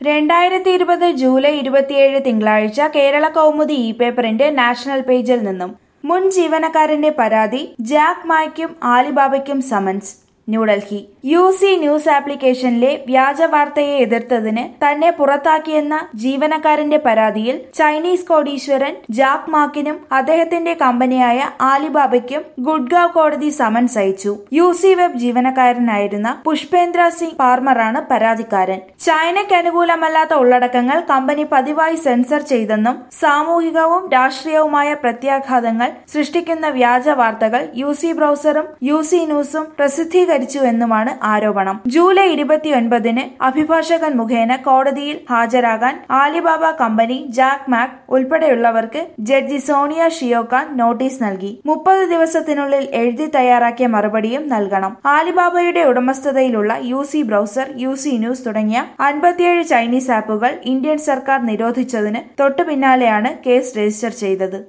രണ്ടായിരത്തി ഇരുപത് ജൂലൈ ഇരുപത്തിയേഴ് തിങ്കളാഴ്ച കേരള കൗമുദി ഇ പേപ്പറിന്റെ നാഷണൽ പേജിൽ നിന്നും മുൻ ജീവനക്കാരന്റെ പരാതി ജാക്ക് മായ്ക്കും ആലിബാബയ്ക്കും summons New Delhi U C news ആപ്ലിക്കേഷനിലെ വ്യാജ വാർത്തയെ എതിർത്തതിന് തന്നെ പുറത്താക്കിയെന്ന ജീവനക്കാരന്റെ പരാതിയിൽ ചൈനീസ് കോടീശ്വരൻ ജാക്ക് മാക്കിനും അദ്ദേഹത്തിന്റെ കമ്പനിയായ ആലിബാബയ്ക്കും ഗുഡ്ഗാവ് കോടതി സമൻസ് അയച്ചു യു സി വെബ് ജീവനക്കാരനായിരുന്ന പുഷ്പേന്ദ്ര സിംഗ് പാർമറാണ് പരാതിക്കാരൻ ചൈനയ്ക്ക് അനുകൂലമല്ലാത്ത ഉള്ളടക്കങ്ങൾ കമ്പനി പതിവായി സെൻസർ ചെയ്തെന്നും സാമൂഹികവും രാഷ്ട്രീയവുമായ പ്രത്യാഘാതങ്ങൾ സൃഷ്ടിക്കുന്ന വ്യാജ വാർത്തകൾ യു സി ബ്രൗസറും യു സി ന്യൂസും പ്രസിദ്ധീകരിച്ചുവെന്നുമാണ് ആരോപണം ജൂലൈ ഇരുപത്തിയൊൻപതിന് അഭിഭാഷകൻ മുഖേന കോടതിയിൽ ഹാജരാകാൻ ആലിബാബ കമ്പനി ജാക്ക് മാക് ഉൾപ്പെടെയുള്ളവർക്ക് ജഡ്ജി സോണിയ ഷിയോകാൻ നോട്ടീസ് നൽകി മുപ്പത് ദിവസത്തിനുള്ളിൽ എഴുതി തയ്യാറാക്കിയ മറുപടിയും നൽകണം ആലിബാബയുടെ ഉടമസ്ഥതയിലുള്ള U C browser U C news തുടങ്ങിയ അൻപത്തിയേഴ് ചൈനീസ് ആപ്പുകൾ ഇന്ത്യൻ സർക്കാർ നിരോധിച്ചതിന് തൊട്ടു പിന്നാലെയാണ് കേസ് രജിസ്റ്റർ ചെയ്തത്